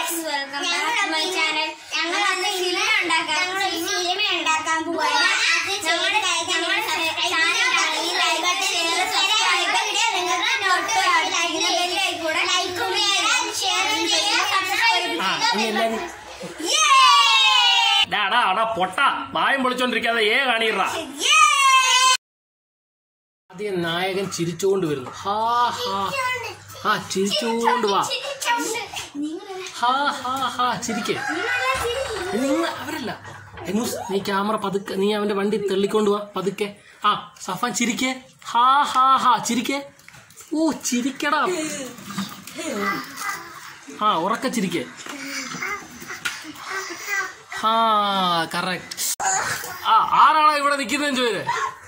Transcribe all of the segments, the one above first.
guys welcome back to my channel ഞങ്ങൾ അന്ന് cinema ഉണ്ടാക്കാൻ സിനിമ ഉണ്ടാക്കാൻ പോവാണ് ഞങ്ങളുടെ ഞങ്ങളുടെ ചാനൽ ഈ ലൈക്ക് ഷെയർ സബ്സ്ക്രൈബ് നിങ്ങൾക്ക് നോട്ട് ഇതിന്റെ കൂടെ ലൈക്കും ഷെയറും ചെയ്യുക സബ്സ്ക്രൈബ് ആ ഇനി എല്ലാരും ഡാടാ അടാ പൊട്ട വായം പൊളിച്ചോണ്ടിരിക്കാതെ ഏ കാണിടാ ആദ്യം നായകൻ ചിരിച്ചുകൊണ്ട് വരുന്നു ഹാ ഹാ ആ ചിരിച്ചുകൊണ്ട് വാ ഹാ ഹാ ഹാ ചിരിക്കേ നിങ്ങൾ അവരല്ല എങ്ങൂസ് നീ ക്യാമറ പതുക്കെ നീ അവന്റെ വണ്ടി തെള്ളിക്കൊണ്ട് വാ പതുക്കെ ആ സഫാൻ ചിരിക്കേ ഹാ ഹാ ഹാ ചിരിക്കേ ഓ ചിരിക്കടാ ആ ഉറക്ക ചിരിക്കേ ആ കറക്റ്റ് ആ ആരാണോ ഇവിടെ നിൽക്കുന്നതെന്ന് ചോദിച്ചേ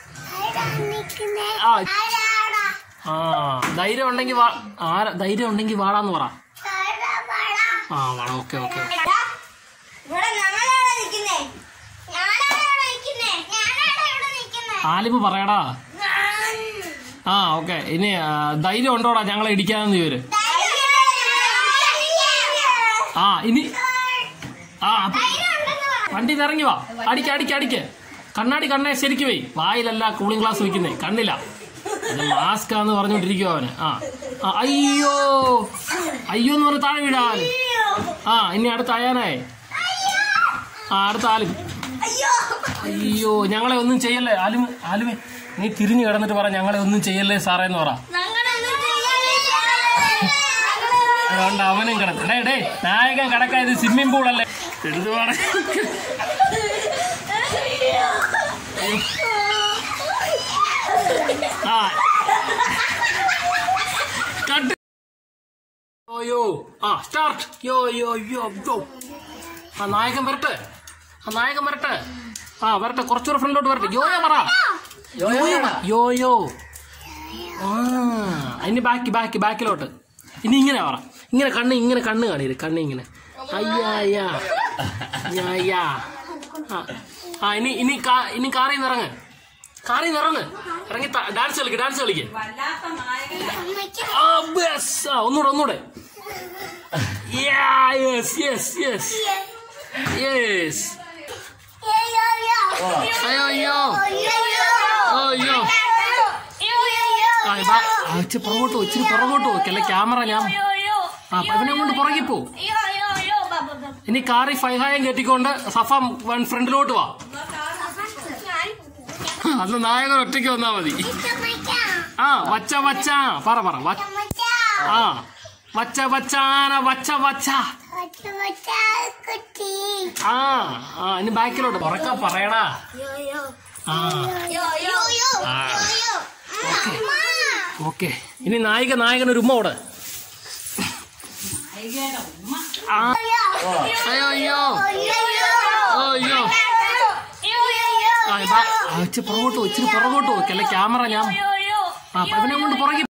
ആ ആ ധൈര്യം ഉണ്ടെങ്കിൽ വാ ആരാ ധൈര്യം ഉണ്ടെങ്കിൽ വാടാന്ന് പറ ആ വാടാ ഓക്കെ ഓക്കെ ഇവിടെ ഞങ്ങളാണ് നിൽക്കുന്നേ ഞാനാണ് ഇവിടെ നിൽക്കുന്നേ ഞാനാണ് ഇവിടെ നിൽക്കുന്നേ ആലിമ് പറയടാ ആ ഓക്കെ ഇനി ആ, ധൈര്യം ഉണ്ടോടാ ഞങ്ങളെ ഇടിക്കാന്ന് ചോര് ആ ഇനി ആ അപ്പൊ വണ്ടി ഇറങ്ങി വാ അടിക്ക അടിക്ക അടിക്ക് കണ്ണാടി കണ്ണേ ശരിക്ക് പോയി വായിലല്ല കൂളിംഗ് ഗ്ലാസ് വെക്കുന്നേ കണ്ണില്ല അത് മാസ്ക് ആന്ന് പറഞ്ഞോണ്ടിരിക്കുവോ അവന് ആ ആ, അയ്യോ അയ്യോ എന്ന് പറഞ്ഞ് താഴെ വീടാൻ ആ ഇനി അടുത്ത അയാനായി ആ അടുത്ത ആലും അയ്യോ ഞങ്ങളെ ഒന്നും ചെയ്യല്ലേ ആലും ആലുമേ നീ തിരിഞ്ഞു കിടന്നിട്ട് പറ ഞങ്ങളെ ഒന്നും ചെയ്യല്ലേ സാറേ എന്ന് പറ അതുകൊണ്ട് അവനും കിടന്നു ഡേ ഡേ നായകൻ കിടക്കായത് സ്വിമ്മിംഗ് പൂൾ അല്ലേ എന്തുവാണ് ആ കട്ട് യോ യോ ആ സ്റ്റാർട്ട് യോ യോ യോ യോ ആ നായകൻ വരട്ടെ ആ നായകൻ വരട്ടെ ആ വരട്ടെ കുറച്ചുകൂടെ ഫ്രണ്ടിലോട്ട് വരട്ടെ യോയോ പറ യോയോ യോയോ ആ ഇനി ബാക്കി ബാക്കി ബാക്കിലോട്ട് ഇനി ഇങ്ങനെ പറ ഇങ്ങനെ കണ്ണ് ഇങ്ങനെ കണ്ണ് കാണിയത് കണ്ണ് ഇങ്ങനെ അയ്യാ അയ്യാ അയ്യാ, അയ്യാ ആ ആ ഇനി ഇനി കാ- ഇനി കാറിൽ നിന്ന് ഇറങ്ങ് കാറിൽ നിന്ന് ഇറങ്ങ് ഇറങ്ങി ത- ഡാൻസ് കളിക്ക് ഡാൻസ് കളിക്ക് ആ ബസ് ആ ഒന്നൂടെ ഒന്നൂടെ യെസ് യെസ് യെസ് യെസ് അയ്യോ അയ്യോ അയ്യോ ആ ബാ- ആ, ഇച്ചിരി പുറകോട്ട് പോ ഇച്ചിരി പുറകോട്ട് പോ അല്ലെ ക്യാമറ ഞാൻ ആ ഇവനെ കൊണ്ട് പുറകെ പോ ഇനി കാറി ഫൈഹായം കെട്ടിക്കൊണ്ട് സഫ വൺ ഫ്രണ്ടിലോട്ട് വാ അന്ന് നായകൻ ഒറ്റയ്ക്ക് വന്നാ മതി ആ വച്ച വച്ച പറ പറ വ- ആ വച്ച വച്ചാന വച്ച വച്ച ആ ആ ഇനി ബാക്കിലോട്ട് ഉറക്ക പറയടാ ആ ആ ഓക്കെ ഇനി നായിക നായകൻ ഒരു ഉമ്മ ഓട് ആ അയ്യോ അയ്യോ അയ്യോ ആ ബാ- ആ, ഇച്ചിരി പുറകോട്ട് പോ ഇച്ചിരി പുറകോട്ട് പോ അല്ലെ ക്യാമറ ഞാൻ ആ ഇവനെ കൊണ്ട് പുറകെ